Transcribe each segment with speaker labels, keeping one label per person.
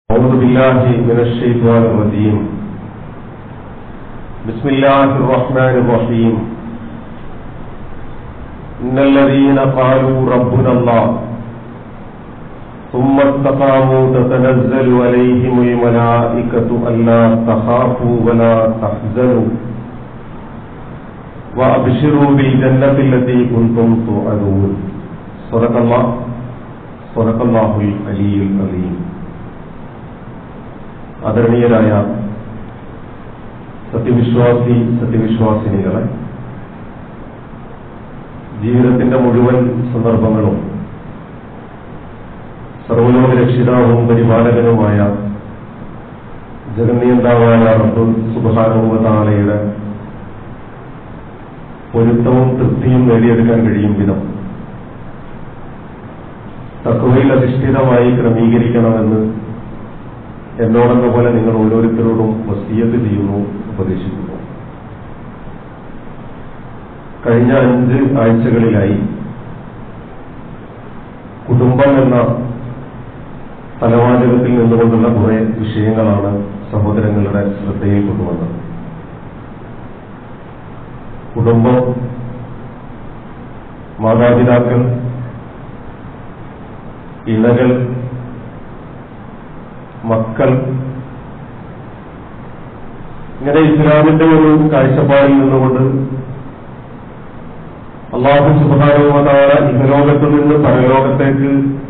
Speaker 1: أعوذ بالله من الشيطان الرجيم بسم الله الرحمن الرحيم إن الذين قالوا ربنا الله ثم استقاموا تتنزل عليهم الملائكة ألا تخافوا ولا تحزنوا وأبشروا بالجنة التي كنتم توعدون صدق الله صدق الله العلي العظيم ആദരണീയരായ സത്യവിശ്വാസി സത്യവിശ്വാസിനികളെ ജീവിതത്തിന്റെ മുഴുവൻ സന്ദർഭങ്ങളും സർവലോക രക്ഷിതാവും പരിപാലകനുമായ ജഗന്നിയന്താവായ റബ്ബുൽ സുബാനുവതാലയുടെ പൊരുത്തവും തൃപ്തിയും നേടിയെടുക്കാൻ കഴിയും വിധം തക്കവയിൽ അധിഷ്ഠിതമായി ക്രമീകരിക്കണമെന്ന് എന്നോടെന്ന പോലെ നിങ്ങൾ ഓരോരുത്തരോടും വസീയത്ത് ചെയ്യുന്നു ഉപദേശിക്കുന്നു കഴിഞ്ഞ അഞ്ച് ആഴ്ചകളിലായി കുടുംബം എന്ന തലവാചകത്തിൽ നിന്നുകൊണ്ടുള്ള കുറെ വിഷയങ്ങളാണ് സഹോദരങ്ങളുടെ ശ്രദ്ധയിൽ കൊണ്ടുവന്നത് കുടുംബം മാതാപിതാക്കൾ ഇണകൾ മക്കൾ ഇങ്ങനെ ഇസ്ലാമിന്റെ ഒരു കാഴ്ചപ്പാടിൽ നിന്നുകൊണ്ട് അള്ളാഹു സുബാനുവതാര ഇഹലോകത്തു നിന്ന് പരലോകത്തേക്ക്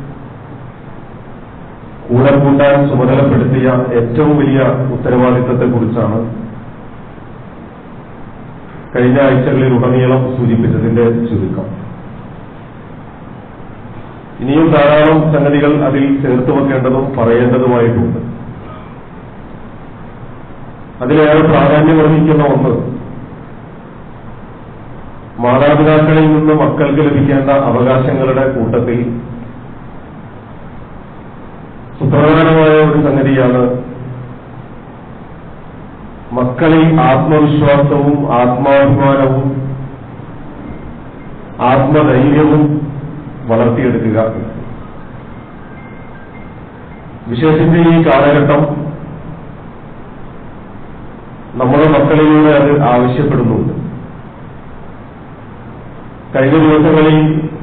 Speaker 1: കൂടെ കൂട്ടാൻ ചുമതലപ്പെടുത്തിയ ഏറ്റവും വലിയ ഉത്തരവാദിത്തത്തെക്കുറിച്ചാണ് കഴിഞ്ഞ ആഴ്ചകളിൽ ഉടനീളം സൂചിപ്പിച്ചതിന്റെ ചുരുക്കം ഇനിയും ധാരാളം സംഗതികൾ അതിൽ ചേർത്ത് വെക്കേണ്ടതും പറയേണ്ടതുമായിട്ടുണ്ട് അതിലേറെ പ്രാധാന്യം വഹിക്കുന്ന ഒന്ന് മാതാപിതാക്കളിൽ നിന്ന് മക്കൾക്ക് ലഭിക്കേണ്ട അവകാശങ്ങളുടെ കൂട്ടത്തിൽ സുപ്രധാനമായ ഒരു സംഗതിയാണ് മക്കളിൽ ആത്മവിശ്വാസവും ആത്മാഭിമാനവും ആത്മധൈര്യവും വളർത്തിയെടുക്കുക വിശേഷിച്ച് ഈ കാലഘട്ടം നമ്മുടെ മക്കളിലൂടെ അത് ആവശ്യപ്പെടുന്നുണ്ട് കഴിഞ്ഞ ദിവസങ്ങളിൽ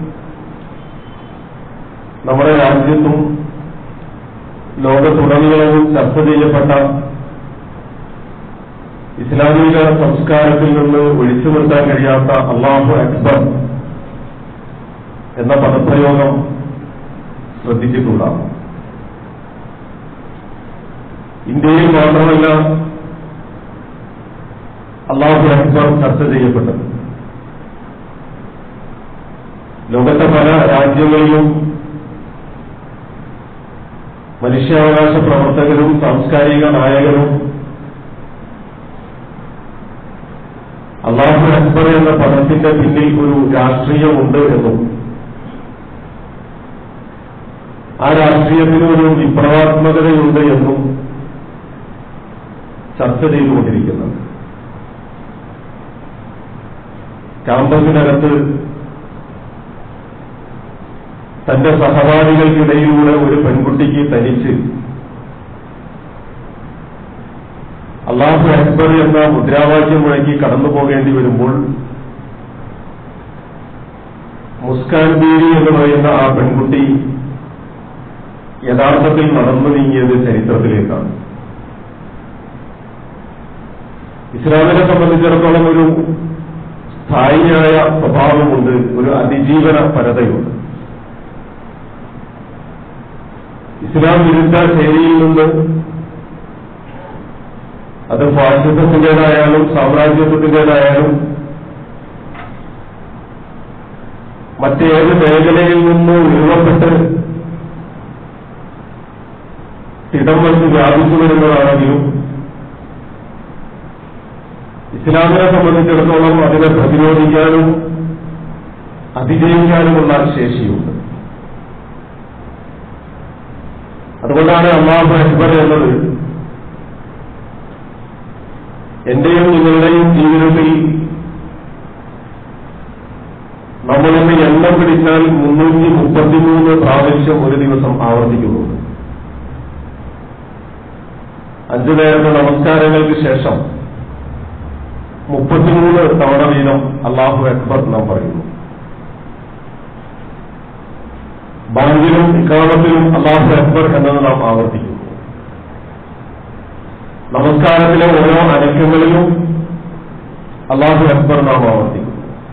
Speaker 1: നമ്മുടെ രാജ്യത്തും ലോകത്തുടനീളവും ചർച്ച ചെയ്യപ്പെട്ട ഇസ്ലാമിക സംസ്കാരത്തിൽ നിന്ന് ഒഴിച്ചു നിർത്താൻ കഴിയാത്ത അള്ളാഹു അക്ബർ എന്ന പദപ്രയോഗം ശ്രദ്ധിച്ചിട്ടുണ്ടാകും ഇന്ത്യയിൽ മാത്രമല്ല അള്ളാഹു അക്ബർ ചർച്ച ചെയ്യപ്പെട്ടത് ലോകത്തെ പല രാജ്യങ്ങളിലും മനുഷ്യാവകാശ പ്രവർത്തകരും സാംസ്കാരിക നായകരും അള്ളാഹു അക്ബർ എന്ന പദത്തിന്റെ പിന്നിൽ ഒരു രാഷ്ട്രീയമുണ്ട് എന്നും ആ രാഷ്ട്രീയത്തിന് ഒരു വിപ്ലവാത്മകതയുണ്ട് എന്നും ചർച്ച ചെയ്തുകൊണ്ടിരിക്കുന്നത് ക്യാമ്പസിനകത്ത് തന്റെ സഹപാഠികൾക്കിടയിലൂടെ ഒരു പെൺകുട്ടിക്ക് തനിച്ച് അള്ളാഹു അക്ബർ എന്ന മുദ്രാവാക്യം മുഴക്കി കടന്നു പോകേണ്ടി വരുമ്പോൾ മുസ്കാൻ ബീവി എന്ന് പറയുന്ന ആ പെൺകുട്ടി യഥാർത്ഥത്തിൽ നടന്നു നീങ്ങിയത് ചരിത്രത്തിലേക്കാണ് ഇസ്ലാമിനെ സംബന്ധിച്ചിടത്തോളം ഒരു സ്ഥായിയായ സ്വഭാവമുണ്ട് ഒരു അതിജീവന പരതയുണ്ട് ഇസ്ലാം വിരുദ്ധ ശൈലിയിൽ നിന്ന് അത് ഫാസിസത്തിന്റേതായാലും സാമ്രാജ്യത്വത്തിന്റേതായാലും മറ്റേത് മേഖലയിൽ നിന്ന് ഉരുവപ്പെട്ട് ഇടം വച്ച് വ്യാപിച്ചു വരുന്നതാണെങ്കിലും ഇസ്ലാമിനെ സംബന്ധിച്ചിടത്തോളം അതിനെ പ്രതിരോധിക്കാനും അതിജയിക്കാനുമുള്ള ശേഷിയുണ്ട് അതുകൊണ്ടാണ് അള്ളാഹു അക്ബർ എന്നത് എന്റെയും നിങ്ങളുടെയും ജീവിതത്തിൽ നമ്മളൊന്ന് എണ്ണം പിടിച്ചാൽ മുന്നൂറ്റി മുപ്പത്തിമൂന്ന് പ്രാവശ്യം ഒരു ദിവസം ആവർത്തിക്കുന്നുണ്ട് അഞ്ചു നേരത്തെ നമസ്കാരങ്ങൾക്ക് ശേഷം മുപ്പത്തിമൂന്ന് തവണ വീതം അള്ളാഹു അക്ബർ നാം പറയുന്നു ബാങ്കിലും ഇക്കാമത്തിലും അള്ളാഹു അക്ബർ എന്നത് നാം ആവർത്തിക്കുന്നു നമസ്കാരത്തിലെ ഓരോ അനക്കങ്ങളിലും അള്ളാഹു അക്ബർ നാം ആവർത്തിക്കുന്നു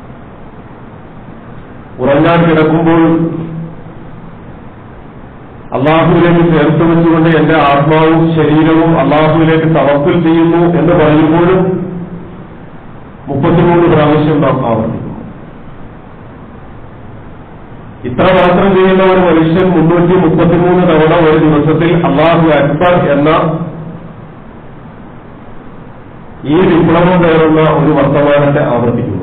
Speaker 1: ഉറങ്ങാൻ കിടക്കുമ്പോൾ അള്ളാഹുവിലേക്ക് ചേർത്ത് വെച്ചുകൊണ്ട് എന്റെ ആത്മാവും ശരീരവും അള്ളാഹുവിലേക്ക് തവക്കുൽ ചെയ്യുന്നു എന്ന് പറയുമ്പോഴും മുപ്പത്തിമൂന്ന് പ്രാവശ്യം നാം ആവർത്തിക്കുന്നു ഇത്ര മാത്രം ചെയ്യുന്ന ഒരു മനുഷ്യൻ മുന്നൂറ്റി മുപ്പത്തിമൂന്ന് തവണ ഒരു ദിവസത്തിൽ അള്ളാഹു അക്ബർ എന്ന ഈ വിപ്ലവം പേറുന്ന ഒരു വർത്തമാനത്തെ ആവർത്തിക്കുന്നു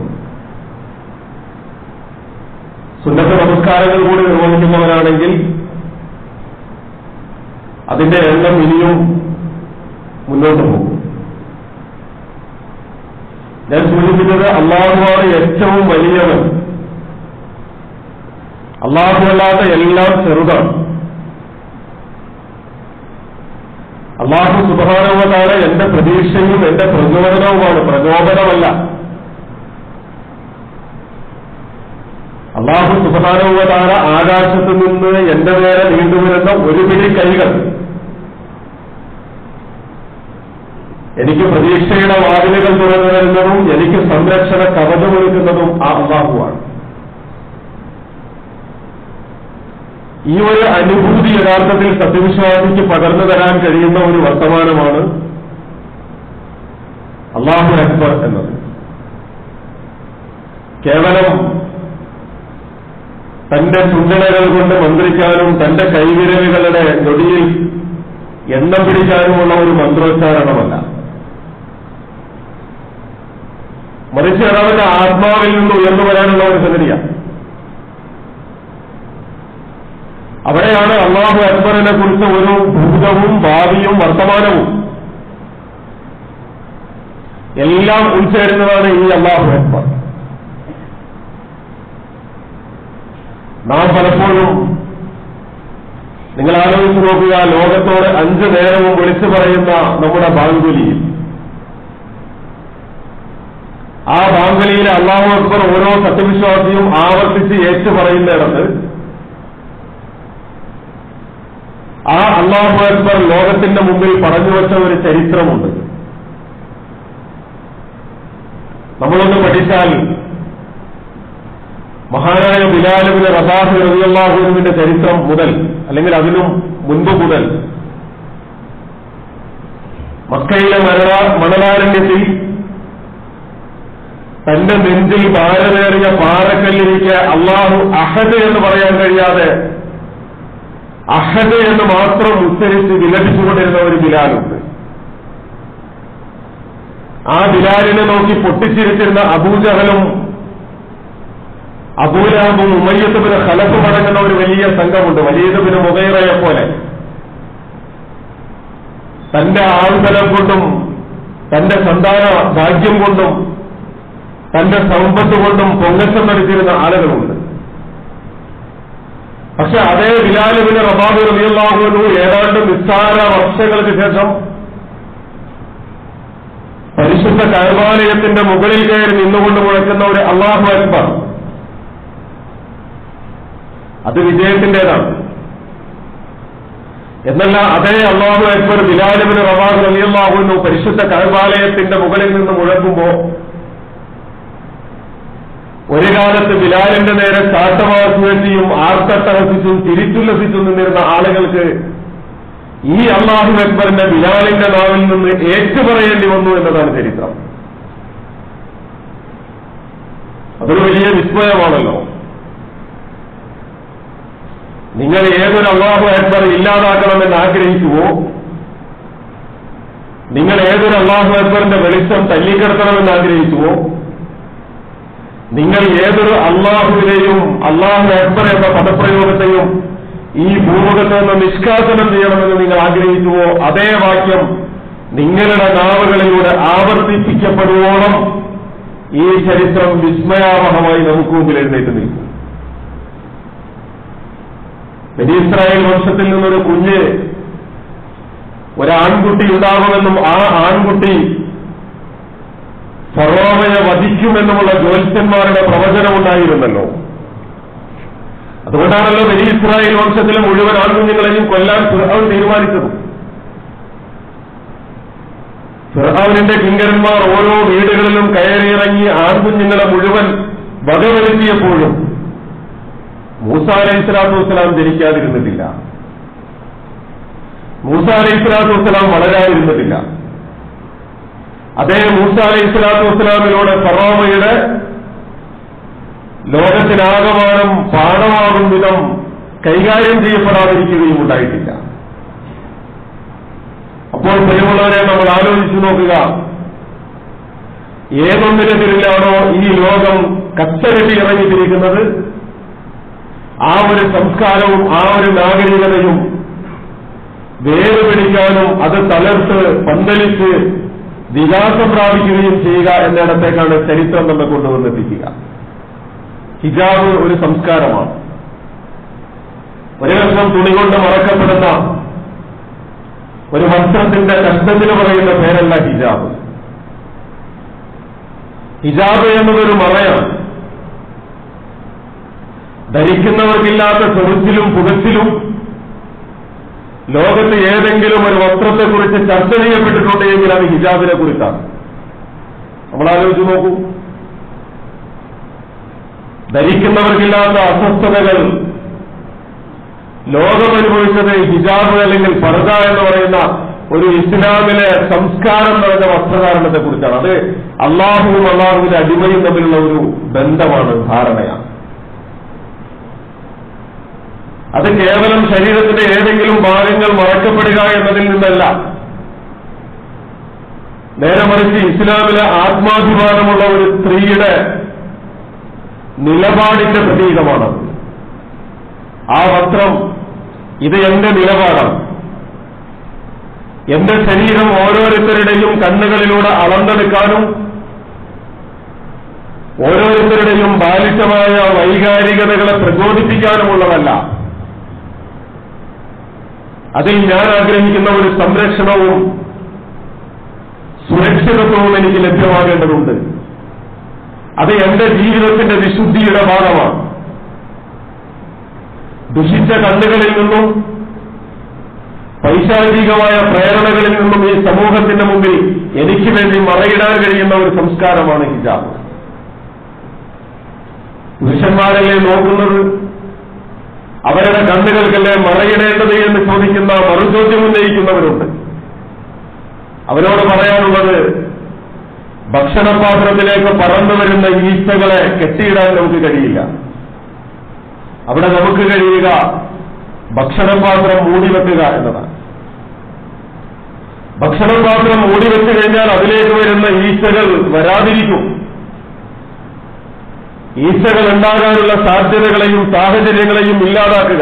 Speaker 1: സുന്നത്ത നമസ്കാരങ്ങൾ കൂടി നിർവഹിക്കുന്നവരാണെങ്കിൽ അതിന്റെ എണ്ണം ഇനിയും മുന്നോട്ട് പോകും ഞാൻ സൂചിപ്പിച്ചത് അള്ളാഹുവാണ് ഏറ്റവും വലിയവൻ അള്ളാഹുവല്ലാത്ത എല്ലാം ചെറുതാണ് അള്ളാഹു സുബാനവതാണ് എന്റെ പ്രതീക്ഷയും എന്റെ പ്രചോദനവുമാണ് പ്രചോദനമല്ല അള്ളാഹു സുബാനവതാര ആകാശത്ത് നിന്ന് എന്റെ നേരെ നീണ്ടുവരുന്ന ഒരു പിടി കൈകൾ എനിക്ക് പ്രതീക്ഷയുടെ വാതിലുകൾ തുറന്നു തരുന്നതും എനിക്ക് സംരക്ഷണ കവചമൊരുക്കുന്നതും ആ അള്ളാഹുവാണ് ഈ ഒരു അനുഭൂതി യഥാർത്ഥത്തിൽ സത്യവിശ്വാസിക്ക് പകർന്നു തരാൻ കഴിയുന്ന ഒരു വർത്തമാനമാണ് അള്ളാഹു അക്ബർ എന്നത് കേവലം തന്റെ ചുണ്ടനകൾ കൊണ്ട് മന്ത്രിക്കാനും തന്റെ കൈവിരലുകളുടെ നൊടിയിൽ എണ്ണം പിടിക്കാനുമുള്ള ഒരു മന്ത്രോച്ചാരണമല്ല മറിച്ച് അതവന്റെ ആത്മാവിൽ നിന്ന് ഉയർന്നു വരാനുള്ള ഒരു സംഗതിയാണ് അവിടെയാണ് അള്ളാഹു അക്ബറിനെ കുറിച്ച് ഒരു ഭൂതവും ഭാവിയും വർത്തമാനവും എല്ലാം ഉൾച്ചേരുന്നതാണ് ഈ അള്ളാഹു അക്ബർ നാം പലപ്പോഴും നിങ്ങൾ ആലോചിച്ച് നോക്കുക ലോകത്തോട് അഞ്ചു നേരവും വിളിച്ചു പറയുന്ന നമ്മുടെ ബാങ്കുലിയിൽ ആ ബാങ്കുലിയിലെ അള്ളാഹു അക്ബർ ഓരോ സത്യവിശ്വാസിയും ആവർത്തിച്ച് ഏറ്റു പറയുന്നിടത്ത് ആ അള്ളാഹു അക്ബർ ലോകത്തിന്റെ മുമ്പിൽ പറഞ്ഞു വെച്ച ഒരു ചരിത്രമുണ്ട് നമ്മളൊന്ന് പഠിച്ചാൽ മഹാനായ ബിലാലുവിന് റബാഹ് റബിയല്ലാഹുവിന്റെ ചരിത്രം മുതൽ അല്ലെങ്കിൽ അതിനും മുൻപ് മുതൽ മക്കയിലെ മണലാ മണലാരണ്യത്തിൽ തന്റെ നെഞ്ചിൽ ഭാരമേറിയ പാറക്കല്ലിരിക്കെ അള്ളാഹു അഹദ് എന്ന് പറയാൻ കഴിയാതെ അഹദ് എന്ന് മാത്രം ഉച്ചരിച്ച് വിലപിച്ചുകൊണ്ടിരുന്ന ഒരു ബിലാലുണ്ട് ആ ബിലാലിനെ നോക്കി പൊട്ടിച്ചിരിച്ചിരുന്ന അബൂജഹലും അബൂലാബും ഉമ്മയ്യത്തുബിന് ഖലഫ് മടങ്ങുന്ന ഒരു വലിയ സംഘമുണ്ട് വലിയതുബിന് മുഗൈറയെ പോലെ തന്റെ ആൾബലം കൊണ്ടും തന്റെ സന്താന ഭാഗ്യം കൊണ്ടും തന്റെ സമ്പത്ത് കൊണ്ടും പൊങ്ങച്ചം നടത്തിയിരുന്ന ആളുകളുണ്ട് പക്ഷെ അതേ ബിലാലുബിന് റബാബ് റബിയുള്ളാഹുനു ഏതാണ്ട് നിസ്സാര വർഷങ്ങൾക്ക് ശേഷം പരിശുദ്ധ കൈവാലയത്തിന്റെ മുകളിൽ കയറി നിന്നുകൊണ്ട് മുഴക്കുന്ന ഒരു അള്ളാഹു അക്ബർ അത് വിജയത്തിന്റേതാണ് എന്നല്ല അതേ അള്ളാഹു അക്ബർ ബിലാലുബിന് റബാബ് റബിയുള്ളാഹുനു പരിശുദ്ധ കൈവാലയത്തിന്റെ മുകളിൽ നിന്ന് മുഴക്കുമ്പോ ഒരു കാലത്ത് ബിലാലിന്റെ നേരെ ചാട്ടവാസുവെച്ചിയും ആർത്തട്ടഹസിച്ചും തിരിച്ചുല്ലസിച്ചും നിന്നിരുന്ന ആളുകൾക്ക് ഈ അള്ളാഹു അക്ബറിന്റെ ബിലാലിന്റെ നാവിൽ നിന്ന് ഏറ്റുപറയേണ്ടി വന്നു എന്നതാണ് ചരിത്രം അതൊരു വലിയ വിസ്മയമാണല്ലോ നിങ്ങൾ ഏതൊരു അള്ളാഹു അക്ബർ ഇല്ലാതാക്കണമെന്ന് ആഗ്രഹിക്കുവോ നിങ്ങൾ ഏതൊരു അള്ളാഹു അക്ബറിന്റെ വെളിച്ചം തല്ലിക്കിടത്തണമെന്ന് ആഗ്രഹിക്കുവോ നിങ്ങൾ ഏതൊരു അള്ളാഹുവിനെയും അള്ളാഹു അക്ബർ എന്ന പദപ്രയോഗത്തെയും ഈ ഭൂമുഖത്ത് നിന്ന് നിഷ്കാസനം ചെയ്യണമെന്ന് നിങ്ങൾ ആഗ്രഹിച്ചുവോ അതേ വാക്യം നിങ്ങളുടെ നാവുകളിലൂടെ ആവർത്തിപ്പിക്കപ്പെടുവോളം ഈ ചരിത്രം വിസ്മയാവഹമായി നമുക്ക് മുമ്പിൽ എഴുന്നേറ്റ് നിൽക്കും ബനി ഇസ്രായേൽ വംശത്തിൽ നിന്നൊരു കുഞ്ഞ് ഒരാൺകുട്ടി ഉണ്ടാകുമെന്നും ആ ആൺകുട്ടി ഫറോവയെ വധിക്കുമെന്നുമുള്ള ജ്യോത്സ്യന്മാരുടെ പ്രവചനമുണ്ടായിരുന്നല്ലോ അതുകൊണ്ടാണല്ലോ വലിയ ഇസ്രായേൽ വംശത്തിലെ മുഴുവൻ ആൺകുഞ്ഞുങ്ങളെയും കൊല്ലാൻ ഫിർഔൻ തീരുമാനിച്ചതും ഫിർഔനിന്റെ കിങ്കരന്മാർ ഓരോ വീടുകളിലും കയറിയിറങ്ങി ആൺകുഞ്ഞുങ്ങളെ മുഴുവൻ വകവരുത്തിയപ്പോഴും മൂസ അലൈഹി സ്വലാത്തു വസ്സലാം ജനിക്കാതിരുന്നിട്ടില്ല മൂസ അലൈഹി സ്വലാത്തു വസ്സലാം വളരാതിരുന്നിട്ടില്ല അതേ മൂസ അലൈഹി സ്വലാത്തു വസ്സലാമിലൂടെ ഫറോവയുടെ ലോകത്തിനാകമാനം പാഠമാകും വിധം കൈകാര്യം ചെയ്യപ്പെടാതിരിക്കുകയും ഉണ്ടായിട്ടില്ല അപ്പോൾ പ്രിയമുള്ളവരെ നമ്മൾ ആലോചിച്ചു നോക്കുക ഏതൊന്നിനെതിരിലാണോ ഈ ലോകം കച്ചകെട്ടി ഇറങ്ങിത്തിരിക്കുന്നത് ആ ഒരു സംസ്കാരവും ആ ഒരു നാഗരികതയും വേറുപിടിക്കാനും അത് തളർത്ത് പന്തലിച്ച് വികാസം പ്രാപിക്കുകയും ചെയ്യുക എന്നിടത്തേക്കാണ് ചരിത്രം നമ്മെ കൊണ്ടുവന്നെത്തിക്കുക ഹിജാബ് ഒരു സംസ്കാരമാണ് ഒരു കഷ്ണം തുണി കൊണ്ട് മറക്കപ്പെടുന്ന ഒരു വസ്ത്രത്തിന്റെ കഷ്ടത്തിന് പറയുന്ന പേരല്ല ഹിജാബ് ഹിജാബ് എന്നതൊരു മറയാണ് ധരിക്കുന്നവർക്കില്ലാത്ത ചെറുച്ചിലും പുകച്ചിലും ലോകത്ത് ഏതെങ്കിലും ഒരു വസ്ത്രത്തെക്കുറിച്ച് ചർച്ച ചെയ്യപ്പെട്ടിട്ടുണ്ടെങ്കിൽ അത് ഹിജാബിനെ കുറിച്ചാണ് നമ്മൾ ആലോചിച്ച് നോക്കൂ ധരിക്കുന്നവർക്കില്ലാത്ത അസ്വസ്ഥതകൾ ലോകം അനുഭവിച്ചത് ഹിജാബ് അല്ലെങ്കിൽ പർദ എന്ന് പറയുന്ന ഒരു ഇസ്ലാമിലെ സംസ്കാരം നിറഞ്ഞ വസ്ത്രധാരണത്തെ കുറിച്ചാണ് അത് അള്ളാഹുവും അള്ളാഹുവിന്റെ അടിമയും തമ്മിലുള്ള ഒരു ബന്ധമാണ് ധാരണയാണ് അത് കേവലം ശരീരത്തിന്റെ ഏതെങ്കിലും ഭാഗങ്ങൾ മറക്കപ്പെടുക എന്നതിൽ നിന്നല്ല നേരെ മറിച്ച് ഇസ്ലാമിലെ ആത്മാഭിമാനമുള്ള ഒരു സ്ത്രീയുടെ നിലപാടിന്റെ പ്രതീകമാണത് ആ വസ്ത്രം ഇത് എന്റെ നിലപാടാണ് എന്റെ ശരീരം ഓരോരുത്തരുടെയും കണ്ണുകളിലൂടെ അളന്നെടുക്കാനും ഓരോരുത്തരുടെയും ബാലിശമായ വൈകാരികതകളെ പ്രചോദിപ്പിക്കാനുമുള്ളതല്ല അതിൽ ഞാൻ ആഗ്രഹിക്കുന്ന ഒരു സംരക്ഷണവും സുരക്ഷിതത്വവും എനിക്ക് ലഭ്യമാകേണ്ടതുണ്ട് അത് എന്റെ ജീവിതത്തിന്റെ വിശുദ്ധിയുടെ ഭാഗമാണ് ദുഷിച്ച കണ്ണുകളിൽ നിന്നും പൈശാചികമായ പ്രേരണകളിൽ നിന്നും ഈ സമൂഹത്തിന്റെ മുമ്പിൽ എനിക്ക് വേണ്ടി മറയിടാൻ കഴിയുന്ന ഒരു സംസ്കാരമാണ് ഹിജാബ് പുരുഷന്മാരല്ലേ നോക്കുന്നത് അവരുടെ കണ്ണുകൾക്കല്ലേ മറയിടേണ്ടത് എന്ന് ചോദിക്കുന്ന മറുചോദ്യം ഉന്നയിക്കുന്നവരുണ്ട് അവരോട് പറയാനുള്ളത് ഭക്ഷണപാത്രത്തിലേക്ക് പറന്നു വരുന്ന ഈച്ചകളെ കെട്ടിയിടാൻ നമുക്ക് കഴിയില്ല അവിടെ നമുക്ക് കഴിയുക ഭക്ഷണപാത്രം മൂടിവെക്കുക എന്നതാണ് ഭക്ഷണപാത്രം മൂടിവെച്ചു കഴിഞ്ഞാൽ അതിലേക്ക് വരുന്ന ഈച്ചകൾ വരാതിരിക്കും ഈച്ചകൾ ഉണ്ടാകാനുള്ള സാധ്യതകളെയും സാഹചര്യങ്ങളെയും ഇല്ലാതാക്കുക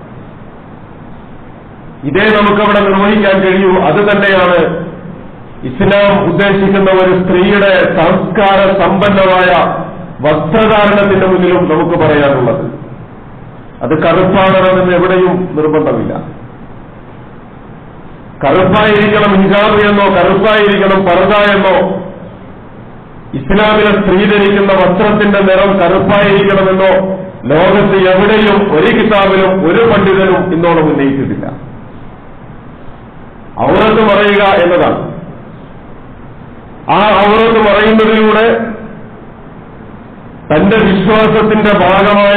Speaker 1: ഇതേ നമുക്കവിടെ നിർവഹിക്കാൻ കഴിയൂ അത് തന്നെയാണ് ഇസ്ലാം ഉദ്ദേശിക്കുന്ന ഒരു സ്ത്രീയുടെ സംസ്കാര സമ്പന്നമായ വസ്ത്രധാരണത്തിന്റെ മുന്നിലും നമുക്ക് പറയാനുള്ളത് അത് കറുപ്പാകണമെന്ന് എവിടെയും നിർബന്ധമില്ല കറുപ്പായിരിക്കണം ഹിജാബ് എന്നോ കറുപ്പായിരിക്കണം പർദ എന്നോ ഇസ്ലാമിലെ സ്ത്രീ ധരിക്കുന്ന വസ്ത്രത്തിന്റെ നിറം കറുപ്പായിരിക്കണമെന്നോ ലോകത്ത് എവിടെയും ഒരു കിതാബിലും ഒരു പണ്ഡിതനും ഇന്നോളം ഉന്നയിച്ചിട്ടില്ല ഔറത്ത് പറയുക എന്നതാണ് ആ ഔറത്ത് പറയുന്നതിലൂടെ തന്റെ വിശ്വാസത്തിന്റെ ഭാഗമായ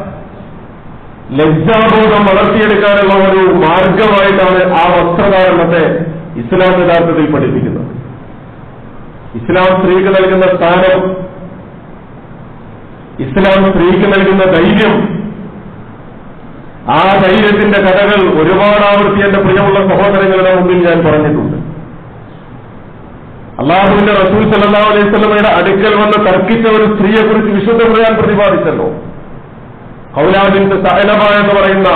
Speaker 1: ലജ്ജാബോധം വളർത്തിയെടുക്കാനുള്ള ഒരു മാർഗമായിട്ടാണ് ആ വസ്ത്രധാരണത്തെ ഇസ്ലാം യഥാർത്ഥത്തിൽ പഠിപ്പിക്കുന്നത് ഇസ്ലാം സ്ത്രീക്ക് നൽകുന്ന സ്ഥാനം ഇസ്ലാം സ്ത്രീക്ക് നൽകുന്ന ധൈര്യം ആ ധൈര്യത്തിന്റെ കഥകൾ ഒരുപാട് ആവർത്തി എന്റെ പ്രിയമുള്ള സഹോദരങ്ങളുടെ മുമ്പിൽ ഞാൻ പറഞ്ഞിട്ടുണ്ട് അള്ളാഹുവിന്റെ റസൂൽ സല്ലാ അലൈഹി സ്വലമയുടെ അടുക്കൽ വന്ന് തർക്കിച്ച ഒരു സ്ത്രീയെക്കുറിച്ച് വിശുദ്ധ പറയാൻ പ്രതിപാദിച്ചല്ലോ ഹൗലാബിന്റെ സഹനമ എന്ന് പറയുന്ന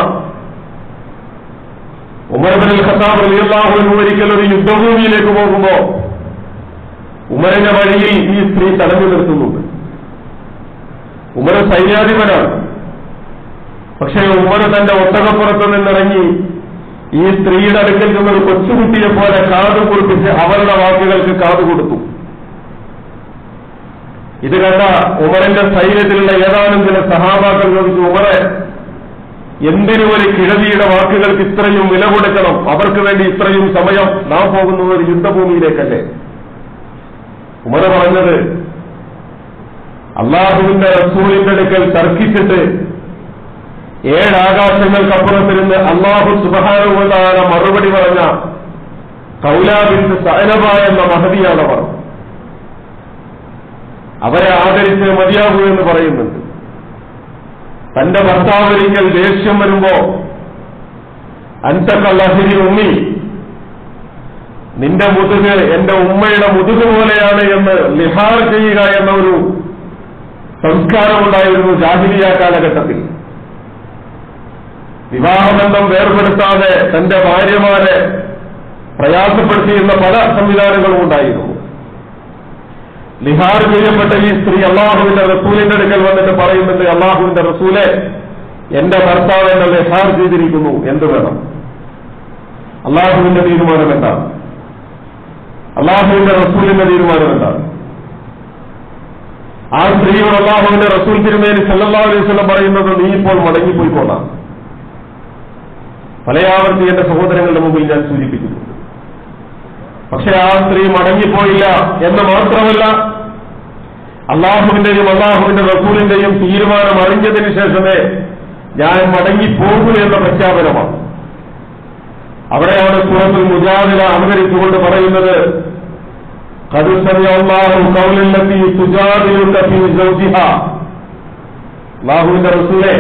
Speaker 1: ഉമർബിൻ ഖത്താബ് റളിയല്ലാഹു ഒരിക്കൽ ഒരു യുദ്ധഭൂമിയിലേക്ക് പോകുമ്പോ ഉമറിന്റെ വഴിയിൽ ഈ സ്ത്രീ തടഞ്ഞു നിർത്തുന്നുണ്ട് ഉമർ സൈന്യാധിപനാണ് പക്ഷേ ഉമർ തന്റെ ഒട്ടകപ്പുറത്ത് നിന്നിറങ്ങി ഈ സ്ത്രീയുടെ അടുക്കൽ നിന്ന് ഒരു കൊച്ചുകുട്ടിയെ പോലെ കാതു കുറിപ്പിച്ച് അവരുടെ വാക്കുകൾക്ക് കാതു കൊടുത്തു ഇത് കണ്ട ഉമറിന്റെ സൈന്യത്തിലുള്ള ഏതാനും ചില സഹാബാക്കൾ ചോദിച്ചു ഉമറെ എന്തിനു ഒരു കിഴവിയുടെ വാക്കുകൾക്ക് ഇത്രയും വില കൊടുക്കണം അവർക്ക് വേണ്ടി ഇത്രയും സമയം നാം പോകുന്നത് ഒരു യുദ്ധഭൂമിയിലേക്കല്ലേ ഉമർ പറഞ്ഞത് അള്ളാഹുവിന്റെ റസൂലിന്റെ അടുക്കൽ തർക്കിച്ചിട്ട് ഏഴാകാശങ്ങൾക്കപ്പുറത്തിരുന്ന് അള്ളാഹു സുബഹാനുകൊണ്ടാണ് മറുപടി പറഞ്ഞ കൗലാബിന്റെ സൈനബ എന്ന മഹതിയാണവർ അവരെ ആദരിച്ച് മതിയാകൂ എന്ന് പറയുന്നുണ്ട് തന്റെ ഭർത്താവൊരിക്കൽ ദേഷ്യം വരുമ്പോ അൻതക്കല്ലഹിരി ഉമ്മി നിന്റെ മുതുക് എന്റെ ഉമ്മയുടെ മുതുക് പോലെയാണ് എന്ന് ലിഹാർ ചെയ്യുക എന്ന ഒരു സംസ്കാരമുണ്ടായിരുന്നു ജാഹിലിയ കാലഘട്ടത്തിൽ വിവാഹബന്ധം വേർപെടുത്താതെ തന്റെ ഭാര്യമാരെ പ്രയാസപ്പെടുത്തിയിരുന്ന പല സംവിധാനങ്ങളും ഉണ്ടായിരുന്നു ലിഹാർ ചെയ്യപ്പെട്ട ഈ സ്ത്രീ അള്ളാഹുവിന്റെ റസൂലിന്റെ അടുക്കൽ വന്നിട്ട് പറയുന്നുണ്ട് അള്ളാഹുവിന്റെ റസൂലെ എന്റെ ഭർത്താവ് എന്നെ ലിഹാർ ചെയ്തിരിക്കുന്നു എന്ത് വേണം അള്ളാഹുവിന്റെ തീരുമാനം എന്താണ് അള്ളാഹുവിന്റെ റസൂലിന്റെ തീരുമാനം എന്താണ് ആ സ്ത്രീയോട് അള്ളാഹുവിന്റെ റസൂൽ തിരുമേനി സല്ലാ അലൈഹി സ്വലം പറയുന്നത് നീ ഇപ്പോൾ മടങ്ങിപ്പോയിക്കോളാം പലയാവർത്തി എന്റെ സഹോദരങ്ങളുടെ മുമ്പിൽ ഞാൻ സൂചിപ്പിച്ചിട്ടുണ്ട് പക്ഷെ ആ സ്ത്രീ മടങ്ങിപ്പോയില്ല എന്ന് മാത്രമല്ല അള്ളാഹുവിന്റെയും അള്ളാഹുവിന്റെ റസൂലിന്റെയും തീരുമാനം അറിഞ്ഞതിന് ശേഷമേ ഞാൻ മടങ്ങിപ്പോകൂ എന്ന പ്രഖ്യാപനമാണ് അവിടെയാണ് സൂറത്തുൽ മുജാദില അവതരിച്ചുകൊണ്ട് പറയുന്നത് قد سمع الله قول التي تجادلك في زوجها അള്ളാഹുവിന്റെ റസൂലെ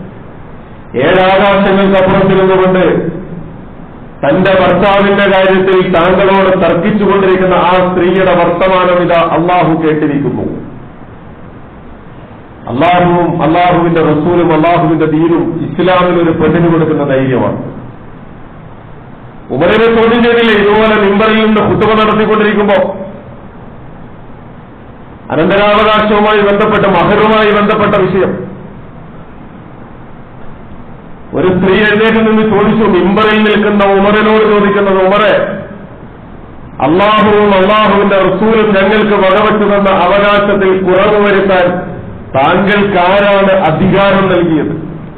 Speaker 1: ഏഴാകാശങ്ങൾക്കപ്പുറത്തിരുന്നുകൊണ്ട് തന്റെ ഭർത്താവിന്റെ കാര്യത്തിൽ താങ്കളോട് തർക്കിച്ചുകൊണ്ടിരിക്കുന്ന ആ സ്ത്രീയുടെ വർത്തമാനം ഇതാ അള്ളാഹു കേട്ടിരിക്കുന്നു അള്ളാഹുവും അള്ളാഹുവിന്റെ റസൂലും അള്ളാഹുവിന്റെ ദീനും ഇസ്ലാമിന് ഒരു പെണ്ണിന് കൊടുക്കുന്ന ധൈര്യമാണ് ഉമറിനെ ചോദ്യം ചെയ്തില്ലേ ഇതുപോലെ മിമ്പറിൽ നിന്ന് കുത്തുമ നടത്തിക്കൊണ്ടിരിക്കുമ്പോ അനന്തരാവകാശവുമായി ബന്ധപ്പെട്ട മഹറുമായി ബന്ധപ്പെട്ട വിഷയം ഒരു സ്ത്രീ എഴുന്നേറ്റ് നിന്ന് ചോദിച്ചു മിമ്പറിൽ നിൽക്കുന്ന ഉമറിനോട് ചോദിക്കുന്നത് ഉമറെ അള്ളാഹുവും അള്ളാഹുവിന്റെ റസൂലും ഞങ്ങൾക്ക് വകവെച്ചു തന്ന അവകാശത്തിൽ കുറവ് വരുത്താൻ താങ്കൾക്ക് ആരാണ് അധികാരം നൽകിയത്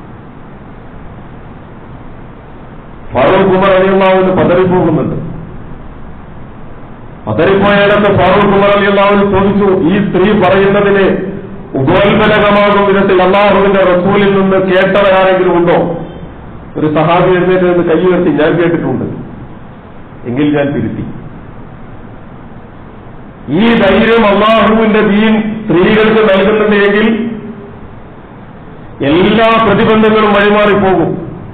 Speaker 1: ഫാറൂഖ് ഉമർ അലിയുള്ളാവിന് പതറിപ്പോകുന്നുണ്ട് പതറിപ്പോയിടത്ത് ഫാറൂഖ് ഉമർ അലിയുള്ളാവിന് ചോദിച്ചു ഈ സ്ത്രീ പറയുന്നതിന് ഉപോത്ബലകമാകും വിധത്തിൽ അള്ളാഹുവിന്റെ റസൂലിൽ നിന്ന് കേട്ടവരാരെങ്കിലും ഉണ്ടോ ഒരു സഹാബി എഴുന്നേറ്റ് നിന്ന് കൈ ഉയർത്തി ഞാൻ കേട്ടിട്ടുണ്ട് എങ്കിൽ ഞാൻ തിരുത്തി ഈ ധൈര്യം അള്ളാഹുവിന്റെ ദീൻ സ്ത്രീകൾക്ക് നൽകുന്നുണ്ട് എങ്കിൽ എല്ലാ പ്രതിബന്ധങ്ങളും വഴിമാറിപ്പോകും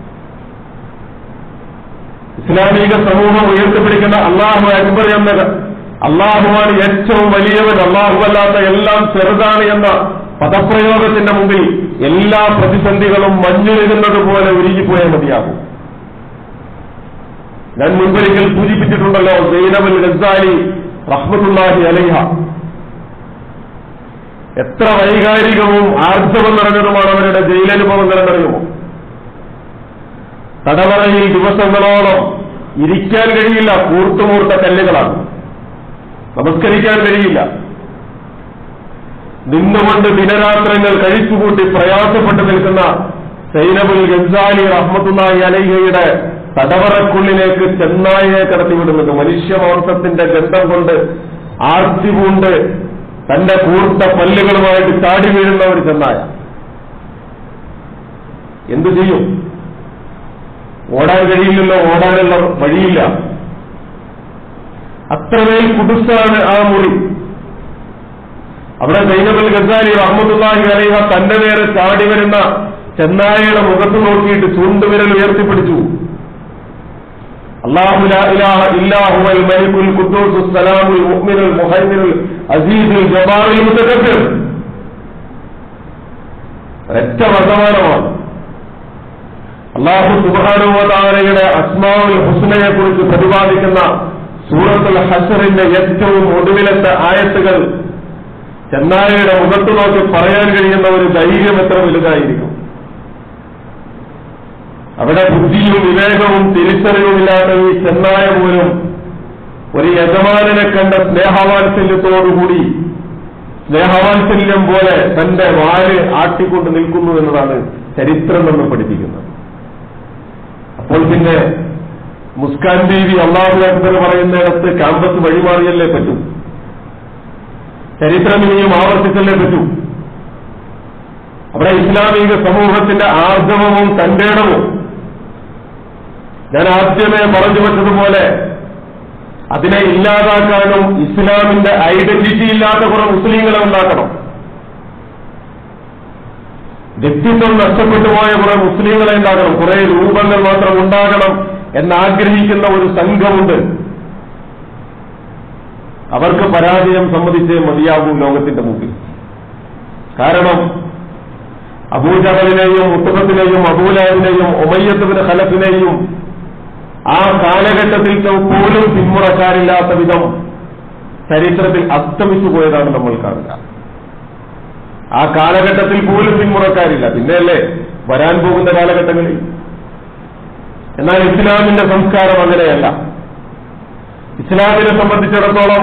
Speaker 1: ഇസ്ലാമിക സമൂഹം ഉയർത്തിപ്പിടിക്കുന്ന അള്ളാഹു അക്ബർ എന്ന അള്ളാഹുവാണ് ഏറ്റവും വലിയവൻ അള്ളാഹുവല്ലാത്ത എല്ലാം ചെറുതാണ് എന്ന പദപ്രയോഗത്തിന്റെ മുമ്പിൽ എല്ലാ പ്രതിസന്ധികളും മഞ്ഞുരുകുന്നത് പോലെ ഉരുകിപ്പോയാൽ മതിയാകും ഞാൻ മുൻപൊരിക്കൽ സൂചിപ്പിച്ചിട്ടുണ്ടല്ലോ സൈനബുൽ ഗസാലി റഹ്മത്തുല്ലാഹി അലൈഹ എത്ര വൈകാരികവും ആർജവം നിറഞ്ഞതുമാണ് അവരുടെ ജയിലനുഭവം നിറഞ്ഞറിയുമോ തടവറയിൽ ദിവസങ്ങളോളം ഇരിക്കാൻ കഴിയില്ല കൂർത്തുമൂർത്ത കല്ലുകളാണ് നമസ്കരിക്കാൻ കഴിയില്ല നിന്നുകൊണ്ട് ദിനരാത്രങ്ങൾ കഴിച്ചുകൂട്ടി പ്രയാസപ്പെട്ട് നിൽക്കുന്ന സൈനബുൽ ഗൻസാലി റഹ്മത്തുല്ലാഹി അലൈഹയുടെ തടവറക്കുള്ളിലേക്ക് ചെന്നായെ കടത്തിവിടുന്നത് മനുഷ്യമാംസത്തിന്റെ ഗന്ധം കൊണ്ട് ആർത്തി പൂണ്ട് തന്റെ കൂർത്ത പല്ലുകളുമായിട്ട് ചാടി വീഴുന്ന ഒരു ചെന്നായ എന്തു ചെയ്യും ഓടാൻ കഴിയില്ലല്ലോ ഓടാനുള്ള വഴിയില്ല അത്രമേൽ കുടുസാണ് ആ മുറി അവിടെ സൈനബുൽ ഗസാലി റഹ്മത്തുല്ലാഹി അലൈഹ തന്റെ നേരെ ചാടി വരുന്ന ചെന്നായയുടെ മുഖത്ത് നോക്കിയിട്ട് ചൂണ്ടുവിരൽ ഉയർത്തിപ്പിടിച്ചു അള്ളാഹു ലാ ഇലാഹ ഇല്ലാ ഹുവൽ മലിക്കുൽ ഖുദ്ദൂസ് സലാമുൽ മുഅ്മിനുൽ മുഹൈമിനുൽ അസീസുൽ ജബാറുൽ മുതകബ്ബിർ ഒരൊറ്റ വർത്തമാനമാണ് അള്ളാഹു സുബാനുവതാരയുടെ അസ്മാവുൽ ഹുസ്നയെ കുറിച്ച് പ്രതിപാദിക്കുന്ന സൂറത്തുൽ ഹസറിന്റെ ഏറ്റവും ഒടുവിലത്തെ ആയത്തുകൾ ചെന്നായയുടെ മുഖത്ത് നോക്കി പറയാൻ കഴിയുന്ന ഒരു ധൈര്യം എത്ര വലുതായിരിക്കും അവിടെ ബുദ്ധിയും വിവേകവും തിരിച്ചറിവുമില്ലാത്ത ഈ ചെന്നായ പോലും ഒരു യജമാനനെ കണ്ട സ്നേഹവാത്സല്യത്തോടുകൂടി സ്നേഹവാത്സല്യം പോലെ തന്റെ വാല് ആട്ടിക്കൊണ്ട് നിൽക്കുന്നു എന്നതാണ് ചരിത്രം എന്ന് പഠിപ്പിക്കുന്നത് അപ്പോൾ പിന്നെ മുസ്കാൻ ബീവി അള്ളാഹു അക്ബർ പറയുന്നിടത്ത് ക്യാമ്പസ് വഴിമാറിയല്ലേ പറ്റൂ ചരിത്രം ഇനിയും ആവർത്തിച്ചല്ലേ പറ്റൂ അവിടെ ഇസ്ലാമിക സമൂഹത്തിന്റെ ആർജവവും തന്റേടവും ഞാൻ ആദ്യമേ പറഞ്ഞു വെച്ചതുപോലെ അതിനെ ഇല്ലാതാക്കാനും ഇസ്ലാമിന്റെ ഐഡന്റിറ്റി ഇല്ലാത്ത കുറെ മുസ്ലിങ്ങളെ ഉണ്ടാക്കണം വ്യക്തിത്വം നഷ്ടപ്പെട്ടു പോയ കുറെ മുസ്ലിങ്ങളെ ഉണ്ടാക്കണം കുറെ രൂപങ്ങൾ മാത്രം ഉണ്ടാകണം എന്നാഗ്രഹിക്കുന്ന ഒരു സംഘമുണ്ട് അവർക്ക് പരാജയം സമ്മതിച്ചേ മതിയാകൂ ലോകത്തിന്റെ മുമ്പിൽ കാരണം അബൂജഹലിനെയും മുത്തബത്തിനെയും അബൂലാഹിനെയും ഒമയ്യത്തുബിന് ഖലഫിനെയും ആ കാലഘട്ടത്തിൽ പോലും പിന്മുറക്കാരില്ലാത്ത വിധം ചരിത്രത്തിൽ അസ്തമിച്ചു പോയതാണ് നമ്മൾ കാണുക ആ കാലഘട്ടത്തിൽ പോലും പിന്മുറക്കാരില്ല പിന്നെയല്ലേ വരാൻ പോകുന്ന കാലഘട്ടങ്ങളിൽ എന്നാൽ ഇസ്ലാമിന്റെ സംസ്കാരം അങ്ങനെയല്ല ഇസ്ലാമിനെ സംബന്ധിച്ചിടത്തോളം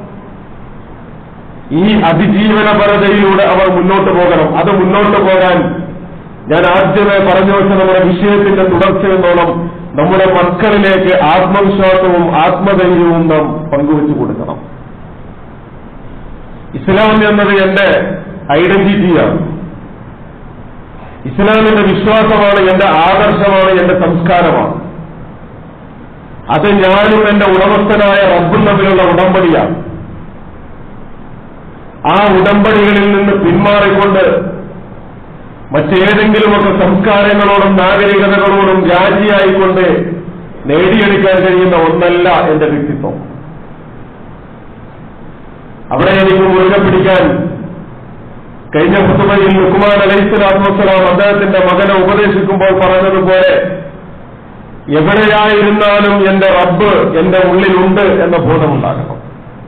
Speaker 1: ഈ അതിജീവനപരതയിലൂടെ അവർ മുന്നോട്ട് പോകണം അത് മുന്നോട്ട് പോകാൻ ഞാൻ ആദ്യമേ പറഞ്ഞു വെച്ച നമ്മുടെ വിഷയത്തിന്റെ തുടർച്ചയെന്നോണം നമ്മുടെ മക്കളിലേക്ക് ആത്മവിശ്വാസവും ആത്മധൈര്യവും നാം പങ്കുവച്ചു കൊടുക്കണം ഇസ്ലാം എന്നത് എന്റെ ഐഡന്റിറ്റിയാണ് ഇസ്ലാമിന്റെ വിശ്വാസമാണ് എന്റെ ആദർശമാണ് എന്റെ സംസ്കാരമാണ് അത് ഞാനും എന്റെ ഉടമസ്ഥനായ റബ്ബും തമ്മിലുള്ള ഉടമ്പടിയാണ് ആ ഉടമ്പടികളിൽ നിന്ന് പിന്മാറിക്കൊണ്ട് മറ്റേതെങ്കിലുമൊക്കെ സംസ്കാരങ്ങളോടും നാഗരികതകളോടും രാജിയായിക്കൊണ്ട് നേടിയെടുക്കാൻ കഴിയുന്ന ഒന്നല്ല എന്റെ വ്യക്തിത്വം അവിടെ എനിക്ക് മുറുകെ പിടിക്കാൻ കഴിഞ്ഞ പുതുമയിൽ ലുക്കുമാൻ അലൈഹിസ്ലാത്തു വസ്സലാം അദ്ദേഹത്തിന്റെ മകനെ ഉപദേശിക്കുമ്പോൾ പറഞ്ഞതുപോലെ എവിടെയായിരുന്നാലും എന്റെ റബ്ബ് എന്റെ ഉള്ളിലുണ്ട് എന്ന ബോധമുണ്ടാകണം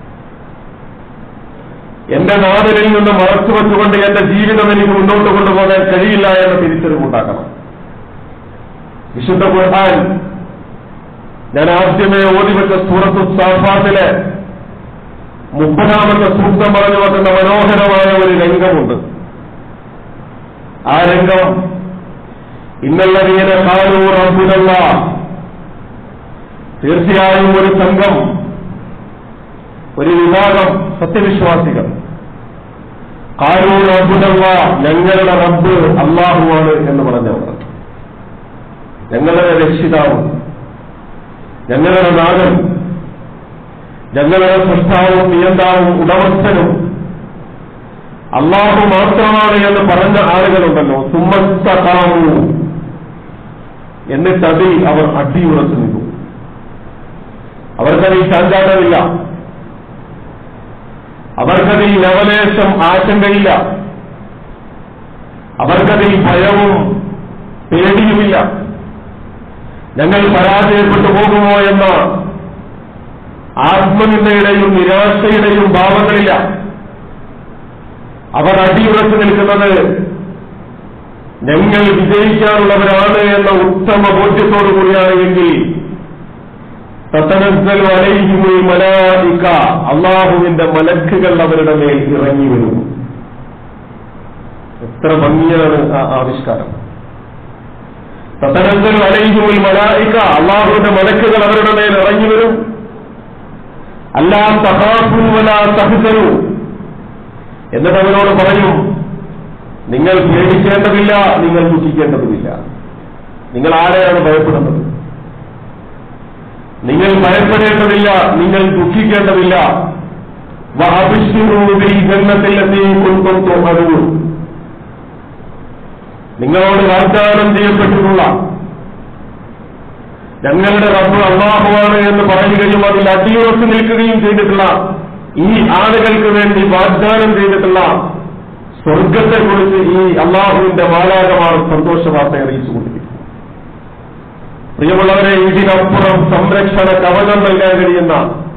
Speaker 1: എന്റെ നാടിനിൽ നിന്ന് മറച്ചു വെച്ചുകൊണ്ട് എന്റെ ജീവിതം എനിക്ക് മുന്നോട്ട് കൊണ്ടുപോകാൻ കഴിയില്ല എന്ന തിരിച്ചറിവുണ്ടാക്കണം വിശുദ്ധ ഖുർആൻ ഞാൻ ആദ്യമേ ഓടിവെച്ച സൂറത്തു സാഫാത്തിലെ മുപ്പതാമത്തെ സൂക്തം പറഞ്ഞു വെക്കുന്ന മനോഹരമായ ഒരു രംഗമുണ്ട് ആ രംഗം ഇന്നല്ലതീന കാലൂ റബ്ബുനല്ല തീർച്ചയായും ഒരു സംഘം ഒരു വിഭാഗം സത്യവിശ്വാസികൾ കാലൂ റബ്ബുനല്ല ഞങ്ങളുടെ റബ്ബ് അള്ളാഹുവാണ് എന്ന് പറഞ്ഞവർ ഞങ്ങളുടെ രക്ഷിതാവ് ഞങ്ങളുടെ നാടൻ ഞങ്ങളുടെ സൃഷ്ടാവും നിയന്താവും ഉടമസ്ഥനും അള്ളാഹു മാത്രമാണ് എന്ന് പറഞ്ഞ ആളുകളുണ്ടല്ലോ സുമസ്തകാമു എന്നിട്ട് അതിൽ അവർ അടിയുറച്ചു നിൽക്കും അവർക്കതിൽ ചാഞ്ചാട്ടമില്ല അവർക്കതിൽ ലവലേശം ആശങ്കയില്ല അവർക്കതിൽ ഭയവും പേടിയുമില്ല ഞങ്ങൾ പരാജയപ്പെട്ടു പോകുമോ എന്ന ആത്മനിന്ദയുടെയും നിരാശയുടെയും ഭാവങ്ങളില്ല അവർ അടിയുറച്ചു നിൽക്കുന്നത് ഞങ്ങൾ വിജയിക്കാനുള്ളവരാണ് എന്ന ഉത്തമ ബോധ്യത്തോടു കൂടിയാണ് എങ്കിൽ തത്തനസ്സൽ അലൈഹിമുൽ മലായിക്ക അള്ളാഹുവിന്റെ മലക്കുകൾ അവരുടെ മേൽ ഇറങ്ങി വരുന്നു എത്ര ഭംഗിയാണ് ആ ആവിഷ്കാരം തത്തനസ്സൽ അലൈഹിമുൽ മലായിക്ക അള്ളാഹുവിന്റെ മലക്കുകൾ അവരുടെ മേൽ ഇറങ്ങി വരും അല്ലാ തഹാഫുവല സഹസരു എന്നിട്ട് അവരോട് പറയും നിങ്ങൾ പേടിക്കേണ്ടതില്ല നിങ്ങൾ ദുഃഖിക്കേണ്ടതുമില്ല നിങ്ങൾ ആരെയാണ് ഭയപ്പെടുന്നത് നിങ്ങൾ ഭയപ്പെടേണ്ടതില്ല നിങ്ങൾ ദുഃഖിക്കേണ്ടതില്ല ജന്മത്തിലെത്തി കൊണ്ടും തോന്നൂ നിങ്ങളോട് വാഗ്ദാനം ചെയ്യപ്പെട്ടിട്ടുള്ള ഞങ്ങളുടെ റബ്ബ് അള്ളാഹുവാണ് എന്ന് പറയുകയും അതിൽ അടിയുറച്ചു നിൽക്കുകയും ചെയ്തിട്ടുള്ള ഈ ആളുകൾക്ക് വേണ്ടി വാഗ്ദാനം ചെയ്തിട്ടുള്ള സ്വർഗത്തെക്കുറിച്ച് ഈ അള്ളാഹുവിന്റെ മാലാകമാർ സന്തോഷ വാർത്ത അറിയിച്ചുകൊണ്ടിരിക്കുന്നു പ്രിയമുള്ളവരെ ഇതിനപ്പുറം സംരക്ഷണ കവചം നൽകാൻ കഴിയുന്ന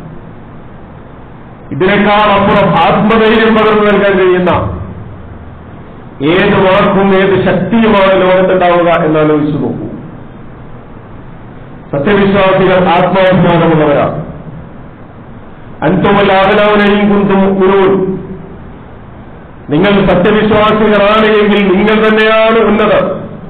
Speaker 1: ഇതിനേക്കാൾ അപ്പുറം ആത്മധൈര്യം പകർന്നു നൽകാൻ കഴിയുന്ന ഏത് വാക്കും ഏത് ശക്തിയുമാണ് ലോകത്തുണ്ടാവുക എന്നാലോചിച്ചു നോക്കൂ സത്യവിശ്വാസികൾ ആത്മാഭിമാനമുള്ളവരാണ് അൻതുമൽ ആവലാവനെയും കുന്തും ഉരുൾ നിങ്ങൾ സത്യവിശ്വാസികളാണ് എങ്കിൽ നിങ്ങൾ തന്നെയാണ് ഉന്നത്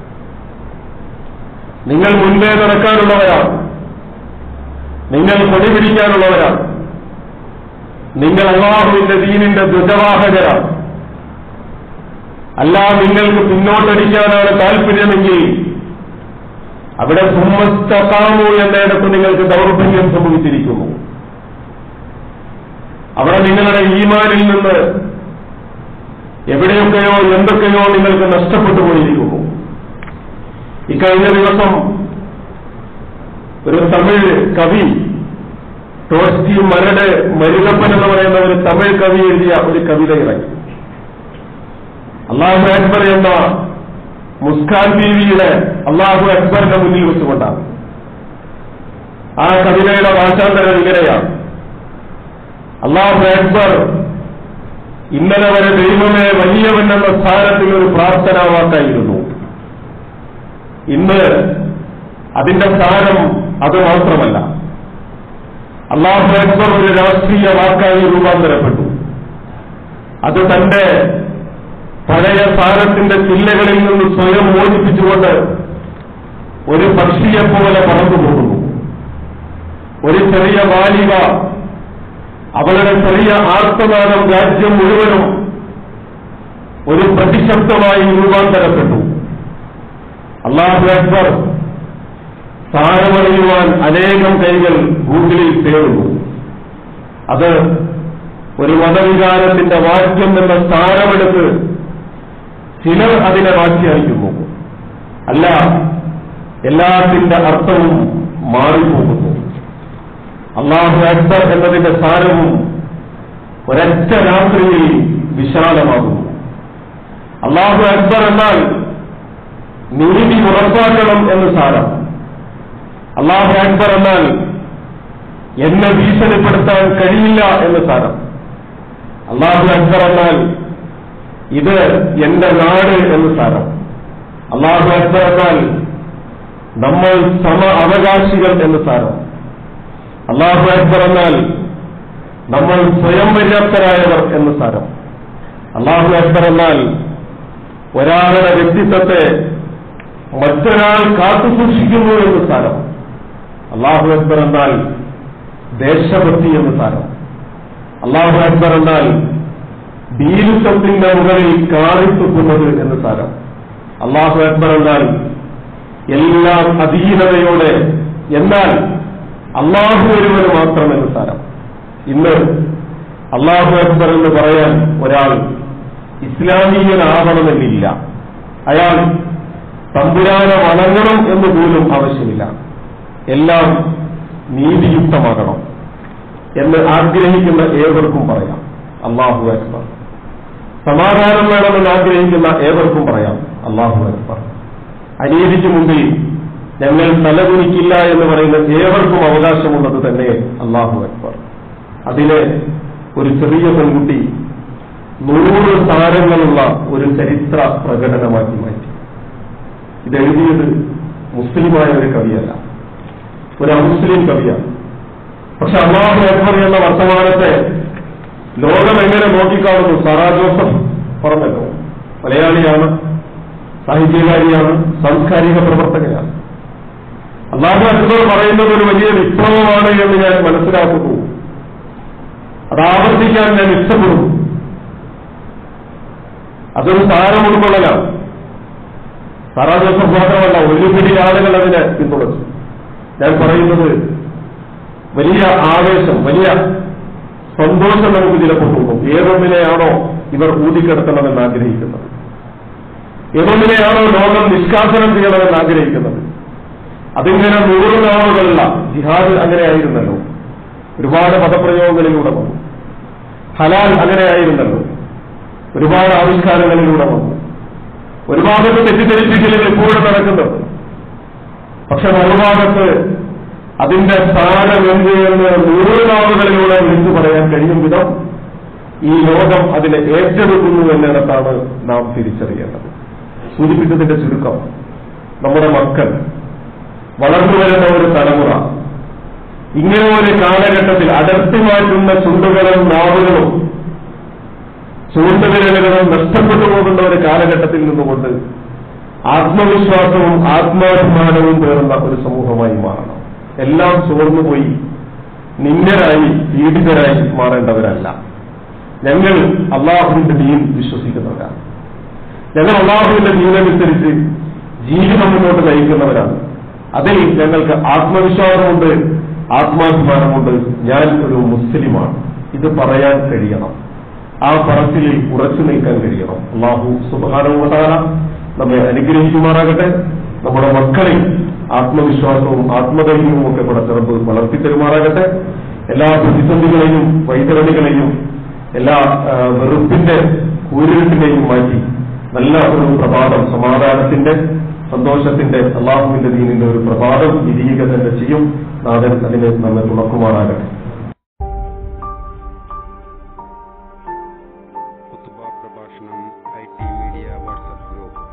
Speaker 1: നിങ്ങൾ മുൻപേ നടക്കാനുള്ളവരാണ് നിങ്ങൾ കൊടി പിടിക്കാനുള്ളവരാണ് നിങ്ങൾ അള്ളാഹുവിന്റെ ദീനിന്റെ ധ്വജവാഹകരാണ് അല്ല നിങ്ങൾക്ക് പിന്നോട്ടടിക്കാനാണ് താല്പര്യമെങ്കിൽ അവിടെ സുമ്മസ്തക്കാമു എന്നിടത്ത് നിങ്ങൾക്ക് ദൗർബല്യം സംഭവിച്ചിരിക്കുന്നു അവിടെ നിങ്ങളുടെ ഈമാനിൽ നിന്ന് എവിടെയൊക്കെയോ എന്തൊക്കെയോ നിങ്ങൾക്ക് നഷ്ടപ്പെട്ടു പോയിരിക്കുന്നു ഇക്കഴിഞ്ഞ ദിവസം ഒരു തമിഴ് കവി ടോസ്റ്റി മരട് മരുകപ്പൻ എന്ന് പറയുന്ന ഒരു തമിഴ് കവി എഴുതിയ ഒരു കവിത ഇറങ്ങി അള്ളാഹു അക്ബർ എന്ന മുസ്കാൻ ടിവിയുടെ അള്ളാഹു അക്ബറിന്റെ മുന്നിൽ വെച്ചുകൊണ്ടാണ് ആ കവിതയുടെ ഭാഷാന്തരം ഇങ്ങനെയാണ് അള്ളാഹു അക്ബർ ഇന്നലെ വരെ ദൈവമേ വലിയവൻ എന്ന സ്ഥാനത്തിൽ ഒരു പ്രാർത്ഥനാ വാക്കായിരുന്നു ഇന്ന് അതിന്റെ സ്ഥാനം അത് മാത്രമല്ല അള്ളാഹു അക്ബർ ഒരു രാഷ്ട്രീയ വാക്കായി രൂപാന്തരപ്പെട്ടു അത് തന്റെ പഴയ സ്ഥാനത്തിന്റെ ചില്ലകളിൽ നിന്ന് സ്വയം മോചിപ്പിച്ചുകൊണ്ട് ഒരു പക്ഷിയെപ്പോലെ പറന്നു പോകുന്നു ഒരു ചെറിയ ബാലിക അവളുടെ ചെറിയ ആർത്തനാദം രാജ്യം മുഴുവനും ഒരു പ്രതിശബ്ദമായി രൂപാന്തരപ്പെട്ടു അള്ളാഹു അക്ബർ സ്ഥാനമറിയുവാൻ അനേകം കൈകൾ ഗൂഗിളിൽ തേടുന്നു അത് ഒരു മതവികാരത്തിന്റെ വാക്യം എന്ന സ്ഥാനമെടുത്ത് ചിലർ അതിനെ വാക്യാനിക്കുന്നു അല്ല എല്ലാത്തിന്റെ അർത്ഥവും മാറിപ്പോകുന്നു അള്ളാഹു അക്ബർ എന്നതിന്റെ സ്ഥാനവും ഒരൊറ്റ രാത്രിയിൽ വിശാലമാകുന്നു അള്ളാഹു അക്ബർ എന്നാൽ നീതി ഉറപ്പാക്കണം എന്ന് സാരം അള്ളാഹു അക്ബർ എന്നാൽ എന്നെ ഭീഷണിപ്പെടുത്താൻ കഴിയില്ല എന്ന് സാരം അള്ളാഹു അക്ബർ എന്നാൽ ഇത് എന്റെ നാട് എന്ന് സാരം അള്ളാഹു അക്ബർ എന്നാൽ നമ്മൾ സമ അവകാശികൾ എന്ന് സാരം അള്ളാഹു അക്ബർ എന്നാൽ നമ്മൾ സ്വയം പര്യാപ്തരായവർ എന്ന് സാരം അള്ളാഹു അക്ബർ എന്നാൽ ഒരാളുടെ വ്യക്തിത്വത്തെ മറ്റൊരാൾ കാത്തുസൂക്ഷിക്കുന്നു എന്ന് സാരം അള്ളാഹു അക്ബർ എന്നാൽ ദേശഭക്തി എന്ന് സാരം അള്ളാഹു അക്ബർ എന്നാൽ ഭീരുത്വത്തിന്റെ മുകളിൽ കാറിത്തുക്കുന്നത് എന്ന് സാരം അള്ളാഹു അക്ബർ എന്നാൽ എല്ലാം അധീനതയോടെ എന്നാൽ അള്ളാഹു ഒരുവന് മാത്രമെന്ന് സാരം ഇന്ന് അള്ളാഹു അക്ബർ എന്ന് പറയാൻ ഒരാൾ ഇസ്ലാമീയനാവണമെന്നില്ല അയാൾ തമ്പുരാനെ വണങ്ങണം എന്ന് പോലും ആവശ്യമില്ല എല്ലാം നീതിയുക്തമാകണം എന്ന് ആഗ്രഹിക്കുന്ന ഏവർക്കും പറയാം അള്ളാഹു അക്ബർ സമാധാനം വേണമെന്ന് ആഗ്രഹിക്കുന്ന ഏവർക്കും പറയാം അള്ളാഹു അക്ബർ അനീതിക്ക് മുമ്പിൽ ഞങ്ങൾ തലകുനിക്കില്ല എന്ന് പറയുന്ന ഏവർക്കും അവകാശമുള്ളത് തന്നെ അള്ളാഹു അക്ബർ അതിനെ ഒരു ചെറിയ പെൺകുട്ടി നൂറ് താരങ്ങളുള്ള ഒരു ചരിത്ര പ്രകടനമാക്കി മാറ്റി ഇതെഴുതിയത് മുസ്ലിമായ ഒരു കവിയല്ല ഒരു അമുസ്ലിം കവിയാണ് പക്ഷെ അള്ളാഹു അക്ബർ എന്ന വർത്തമാനത്തെ ലോകം എങ്ങനെ നോക്കിക്കാണുന്നു സാറാ ജോസഫ് പറഞ്ഞല്ലോ മലയാളിയാണ് സാഹിത്യകാരിയാണ് സാംസ്കാരിക പ്രവർത്തകനാണ് അള്ളാഹു അക്ബർ പറയുന്നത് ഒരു വലിയ വിപ്ലവമാണ് എന്ന് ഞാൻ മനസ്സിലാക്കുന്നു അത് ആവർത്തിക്കാൻ ഞാൻ ഇഷ്ടപ്പെടുന്നു അതൊരു സാരം ഉൾക്കൊള്ളലാണ് സാറാ ജോസഫ് മാത്രമല്ല ഒരുപിടി ആളുകൾ അതിനെ പിന്തുണച്ചു ഞാൻ പറയുന്നത് വലിയ ആവേശം വലിയ സന്തോഷം നമുക്ക് ചിലപ്പോൾ തോന്നും ഏതൊന്നിനെയാണോ ഇവർ ഊതിക്കെടുത്തണമെന്ന് ആഗ്രഹിക്കുന്നത് ഏതൊന്നിനെയാണോ ലോകം നിഷ്കാസനം ചെയ്യണമെന്ന് ആഗ്രഹിക്കുന്നത് അതിങ്ങനെ നൂറ് നാളുകളല്ല ജിഹാദ് അങ്ങനെയായിരുന്നല്ലോ ഒരുപാട് പദപ്രയോഗങ്ങളിലൂടെ വന്നു ഹലാൽ അങ്ങനെയായിരുന്നല്ലോ ഒരുപാട് ആവിഷ്കാരങ്ങളിലൂടെ വന്നു ഒരുപാട് തെറ്റിദ്ധരിപ്പിക്കലുകൾ ഇപ്പോഴും നടക്കുന്നുണ്ട് പക്ഷെ മറുഭാഗത്ത് അതിന്റെ സ്ഥാനം എന്ത് എന്ന് നൂറ് നാളുകളിലൂടെ വിളിച്ചു പറയാൻ കഴിയും വിധം ഈ ലോകം അതിനെ ഏറ്റെടുക്കുന്നു എന്നിടത്താണ് നാം തിരിച്ചറിയേണ്ടത് സൂചിപ്പിച്ചതിന്റെ ചുരുക്കം നമ്മുടെ മക്കൾ വളർന്നു വരുന്ന ഒരു തലമുറ ഇങ്ങനെ ഒരു കാലഘട്ടത്തിൽ അടർത്തി മാറ്റുന്ന ചുണ്ടുകളും നാവുകളും ചൂണ്ടുവിരലുകളും നഷ്ടപ്പെട്ടു പോകുന്ന ഒരു കാലഘട്ടത്തിൽ നിന്നുകൊണ്ട് ആത്മവിശ്വാസവും ആത്മാഭിമാനവും പേറുന്ന ഒരു സമൂഹമായി മാറണം എല്ലാം ചോർന്നുപോയി നിന്ദരായി പീഡിതരായി മാറേണ്ടവരല്ല ഞങ്ങൾ അള്ളാഹുവിന്റെ ദീൻ വിശ്വസിക്കുന്നവരാണ് ഞങ്ങൾ അള്ളാഹുവിന്റെ ദീനനുസരിച്ച് ജീവിതം മുന്നോട്ട് നയിക്കുന്നവരാണ് അതിൽ ഞങ്ങൾക്ക് ആത്മവിശ്വാസമുണ്ട് ആത്മാഭിമാനമുണ്ട് ഞാൻ ഒരു മുസ്ലിമാണ് ഇത് പറയാൻ കഴിയണം ആ പറച്ചിൽ ഉറച്ചു നിൽക്കാൻ കഴിയണം അള്ളാഹു സുബാനവുമതാല നമ്മെ അനുഗ്രഹിക്കുമാറാകട്ടെ നമ്മുടെ മക്കളിൽ ആത്മവിശ്വാസവും ആത്മധൈര്യവും ഒക്കെ പടച്ചിറപ്പ് വളർത്തിത്തരുമാറാകട്ടെ എല്ലാ പ്രതിസന്ധികളെയും വൈതരണികളെയും എല്ലാ ആ, വെറുപ്പിന്റെ കൂരിരുട്ടിനെയും മാറ്റി നല്ല ഒരു പ്രഭാതം സമാധാനത്തിന്റെ സന്തോഷത്തിന്റെ അള്ളാഹുവിന്റെ ദീനിന്റെ ഒരു പ്രഭാതം വിരിയുക തന്നെ ചെയ്യും നാഥൻ അതിന് നമ്മെ തുണക്കുമാറാകട്ടെ
Speaker 2: കുത്തുബ പ്രഭാഷണം I T media WhatsApp group